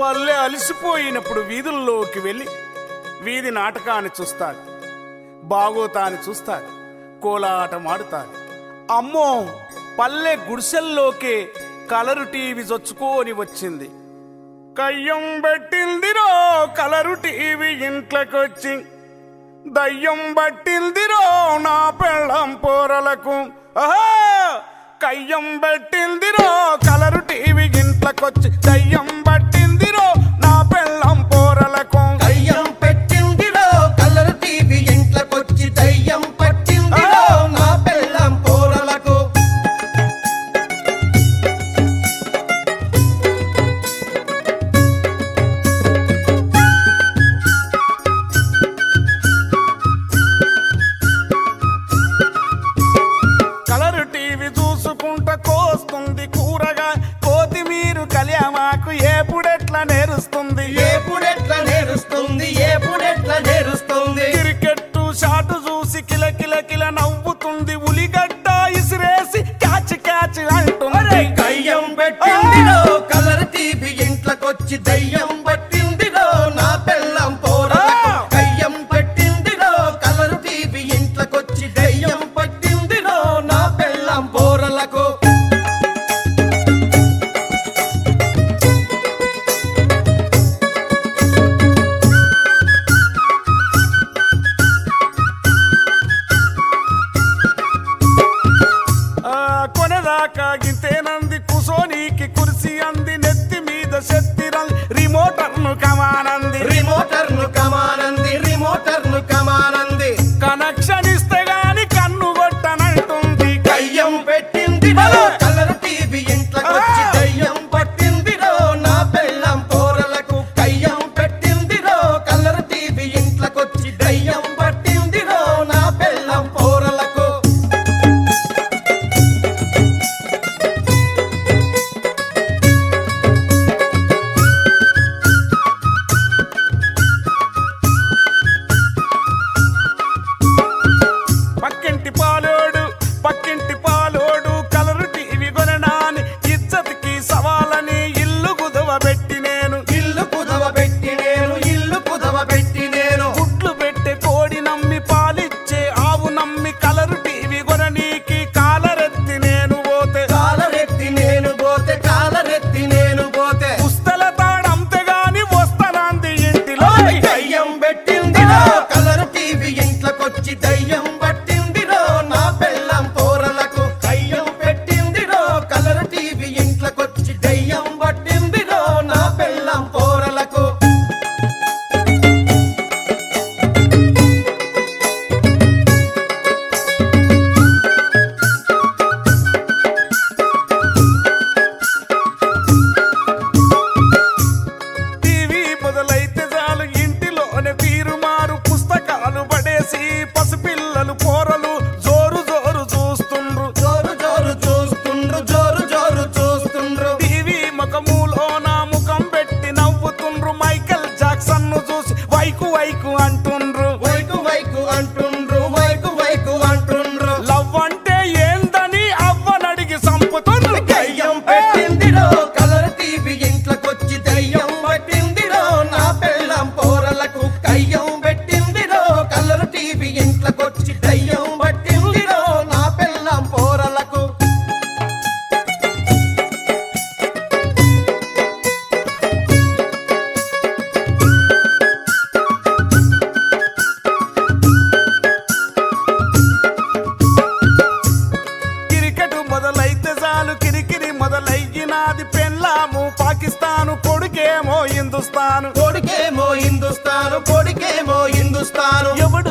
పల్లె అలసిపోయినప్పుడు వీధుల్లోకి వెళ్ళి వీధి నాటకాన్ని చూస్తాడు బాగోతాన్ని చూస్తాడు కోలాటం ఆడుతాడు అమ్మో పల్లె గుడిసెల్లోకే కలరు టీవీ చొచ్చుకొని వచ్చింది కయ్యం పెట్టిందిరో కలరు టీవీ ఇంట్లోకొచ్చి దయ్యం పట్టిందిరో నా పెళ్ళం పోరలకు ఆహా! కయ్యం పెట్టిందిరో కలరు టీవీ ఇంట్లోకొచ్చి దయ్యం పట్టిందిరో నా పెళ్ళం పోరలకు దయ్యం పెట్టిందిరో కలర్ టీవీ ఇంట్లోకొచ్చి దయ్యం పట్టిందిరో నా పెళ్ళం పోరలకు కలరు టీవీ చూసుకుంట కోస్తుంది కూరగా కోతిమీరు కలియామాకు ఏపుడెట్లా నేరుస్తుంది ఏపుడెట్ల నేరుస్తుంది ఏపుడెట్ల నేరుస్తుంది క్రికెట్టు షాటు చూసి కిల కిల కిల నవ్వుతుంది ఉలిగడ్డ ఇసిరేసి క్యాచ్ క్యాచ్ అంటుంది దయ్యం పెట్టిందిరో కలర్ టీవీ ఇంట్లోకొచ్చి దయ్యం పట్టిందిరో నా పెళ్ళం పోరలకు దయ్యం పెట్టిందిరో కలర్ టీవీ ఇంట్లోకొచ్చి దయ్యం పట్టిందిరో నా పెళ్ళం పోరలకు ఆ, కొనదాకా గింతేనంది కుసోనీకి కుర్సీ అంది నెత్తి మీద శక్తిరల్ రిమోటర్ను కమానంది రిమోటర్ను కమానంది రిమోటర్ను కమానంది కనెక్షన్ ఇస్తే గాని కన్ను కొట్టనంటుంది దయ్యం పెట్టిందిరో కలర్ టీవీ ఇంట్లోకొచ్చి దయ్యం పట్టిందిరో నా పెళ్ళం పోరలకు దయ్యం పెట్టిందిరో కలర్ టీవీ ఇంట్లోకొచ్చి దయ్యం పట్టిందిరో నా పెళ్ళం పోరలకు పక్కింటి పాలోడు పక్కింటి పాలోడు కలరు టీవీ కొనడాని ఇజ్జతికి సవాలని ఇల్లు కుదవ పెట్టి నేను ఇల్లు కుదవ పెట్టి నేను ఇల్లు కుదవ పెట్టి నేను గుడ్లు పెట్టే కోడి నమ్మి పాలిచ్చే ఆవు నమ్మి కలరు టీవీ కొననీకి కాలరెత్తి నేను పోతే కాలరెత్తి నేను పోతే కాలరెత్తి నేను పోతే పుస్తల తాడంతే గాని వస్తానంది ఇంటిలో దయ్యం పెట్టిందిరో కలర్ టీవీ ఇంట్లోకొచ్చి దయ్యం పట్టిందిరో నా పెళ్ళం పోరలకు దయ్యం పెట్టిందిరో కలర్ టీవీ ఇంట్లోకొచ్చి దయ్యం పట్టిందిరో నా పెళ్ళం పోరలకు టీవీ మొదలైతే చాలు ఇంటిలోనే తీరుమారు పుస్తకాలు పడేసి పసిపిల్లలు పోరలు జోరు జోరు చూస్తుండ్రు జోరు జోరు చూస్తుండ్రు జోరు జోరు చూస్తుండ్రు టీవీ ముఖములో నా ముఖం పెట్టి నవ్వుతుండ్రు మైకల్ జాక్సన్ ను చూసి వైకు వైకు అంటుండ్రు వైకు వైకు అంటుండ్రు వైకు వైకు అంటుండ్రు లవ్ అంటే ఏందని అవ్వనడిగి సంపుతుండ్రు దయ్యం పెట్టిందిరో కలర్ టీవీ ఇంట్లోకొచ్చి దయ్యం పట్టిందిరో నా పెళ్ళం పోరలకు కయ్యం పెట్టిందిరో కలర్ టీవీ ఇంట్లోకొచ్చి దయ్యం పట్టిందిరో నా పెళ్ళం పోరలకు క్రికెట్ మొదలైతే చాలు కిరికిరి మొదలయ్యినాది పెళ్ళాము పాకిస్తాను కొడుకేమో హిందుస్తాను కొడుకేమో హిందుస్తాను కొడుకేమో హిందుస్తాను ఎవడు